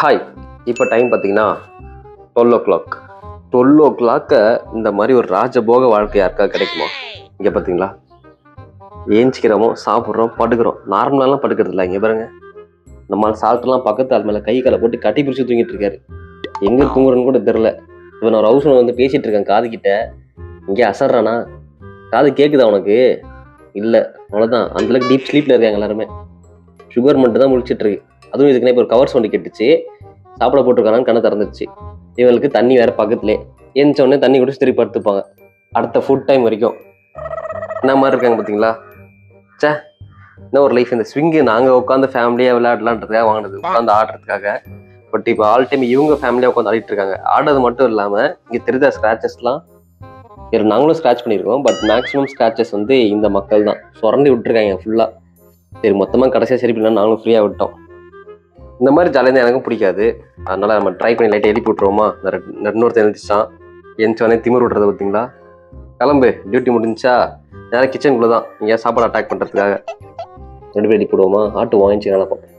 hi இப்போ time பார்த்தீங்கன்னா twelve o'clock twelve ஓ கிளாக்கை இந்த மாதிரி ஒரு ராஜபோக வாழ்க்கை யாருக்கா கிடைக்குமா இங்கே பார்த்தீங்களா ஏஞ்சிக்கிறோமோ சாப்பிட்றோம் படுக்கிறோம் நார்மலாலாம் படுக்கிறது இல்லை இங்கே பாருங்க நம்ம சாப்பிட்டுலாம் பக்கத்து ஆள் மேலே கை காலை போட்டு கட்டி பிடிச்சி தூங்கிட்டு இருக்காரு எங்கே தூங்குறன்னு கூட தெரில இப்போ நான் ஹவுஸ் வந்து பேசிட்டு இருக்கேன் காது கிட்ட இங்கே அசர்றானா காது கேட்குதா உனக்கு இல்லை அவ்வளோதான் அந்தளவுக்கு டீப் ஸ்லீப்பில் இருக்காங்க எல்லாருமே சுகர் மட்டும் தான் முழிச்சிட்டு இருக்கு அதுவும் இதுக்குனே இப்போ ஒரு கவர் சவுண்டு கெட்டுச்சு சாப்பிட போட்டிருக்கானான்னு கண்ணை திறந்துச்சு இவங்களுக்கு தண்ணி வேற பக்கத்துலேயே எந்திரிச்ச உடனே தண்ணி குடிச்சு திருப்பி படுத்துப்பாங்க அடுத்த ஃபுட் டைம் வரைக்கும் என்ன மாதிரி இருக்காங்க பார்த்தீங்களா ச்சே என்ன ஒரு லைஃப் இந்த ஸ்விங்கு நாங்கள் உட்காந்து ஃபேமிலியாக விளையாடலான்றதுக்காக வாங்கினது உட்காந்து ஆடுறதுக்காக பட் இப்போ ஆல் டைம் இவங்க ஃபேமிலியாக உட்காந்து ஆடிட்டு இருக்காங்க ஆடுறது மட்டும் இல்லாமல் இங்கே தெரிஞ்ச ஸ்க்ராச்சஸ்லாம் இதில் நாங்களும் ஸ்க்ராட்ச் பண்ணியிருக்கோம் பட் மேக்ஸிமம் ஸ்க்ராச்சஸ் வந்து இந்த மக்கள் தான் சுரண்டி விட்டுருக்காங்க ஃபுல்லாக சரி மொத்தமாக கடைசியாக சரி பண்ணலாம் நாங்களும் ஃப்ரீயாக விட்டோம் இந்த மாதிரி ஜாலியாக தான் எனக்கும் பிடிக்காது அதனால நம்ம ட்ரை பண்ணி லைட்டாக எழுப்பி விட்ருவோமா இந்த ரெட்- இன்னொருத்தன் எழுந்திரிச்சான் எழுந்துச்சோடனே திமிர் விட்றத பார்த்தீங்களா கிளம்பு டியூட்டி முடிஞ்சா நேராக கிச்சனுக்குள்ளே தான் இங்கே சாப்பாடு அட்டாக் பண்ணுறதுக்காக ரெண்டு பேர் எழுப்பி விடுவோமா ஆட்டு வாங்கிச்சு நல்லா பார்ப்போம்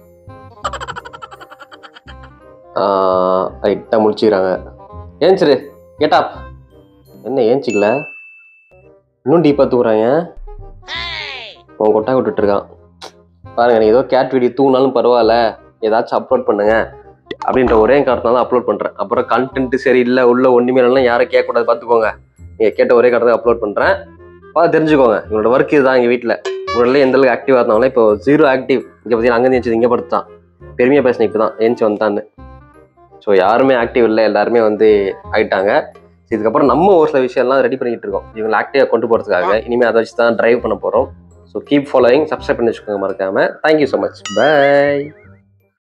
ரைட்டாக முடிச்சுக்கிறாங்க ஏஞ்சிரு கேட்டா என்ன ஏஞ்சிக்கல இன்னும் டீப்பாக தூக்குறாங்க உன் கொட்டா விட்டுட்டு இருக்கான் பாருங்க நீ ஏதோ கேட் வீடியோ தூங்கினாலும் பரவாயில்ல ஏதாச்சும் அப்லோட் பண்ணுங்க அப்படின்ற ஒரே காரணத்தால அப்லோட் பண்றேன் அப்புறம் கண்டென்ட் சரி இல்லை உள்ள ஒண்ணுமே இல்லைன்னா யாரும் கேட்கக்கூடாது பார்த்துக்கோங்க நீங்க கேட்ட ஒரே காரணத்தை அப்லோட் பண்றேன் பார்த்து தெரிஞ்சுக்கோங்க இவனோட ஒர்க் இதுதான் எங்க வீட்டில் உடனே எந்த அளவுக்கு ஆக்டிவாக இருந்தாலும் இப்போ ஜீரோ ஆக்டிவ் இங்கே பார்த்தீங்கன்னா அங்கே ஏஞ்சி இங்கே படுத்தான் பெருமையாக பேசினேன் இப்போ தான் ஏஞ்சி வந்தான்னு ஸோ யாருமே ஆக்டிவ் இல்லை எல்லாருமே வந்து ஆயிட்டாங்க இதுக்கப்புறம் நம்ம ஒரு சில விஷயம்லாம் ரெடி பண்ணிட்டு இருக்கோம் இவங்களை ஆக்டிவாக கொண்டு போகிறதுக்காக இனிமேல் அதை வச்சு தான் ட்ரைவ் பண்ண போகிறோம் ஸோ கீப் ஃபாலோயிங் சப்ஸ்கிரைப் பண்ணி வச்சுக்கோங்க மறக்காம தேங்க்யூ ஸோ மச் பை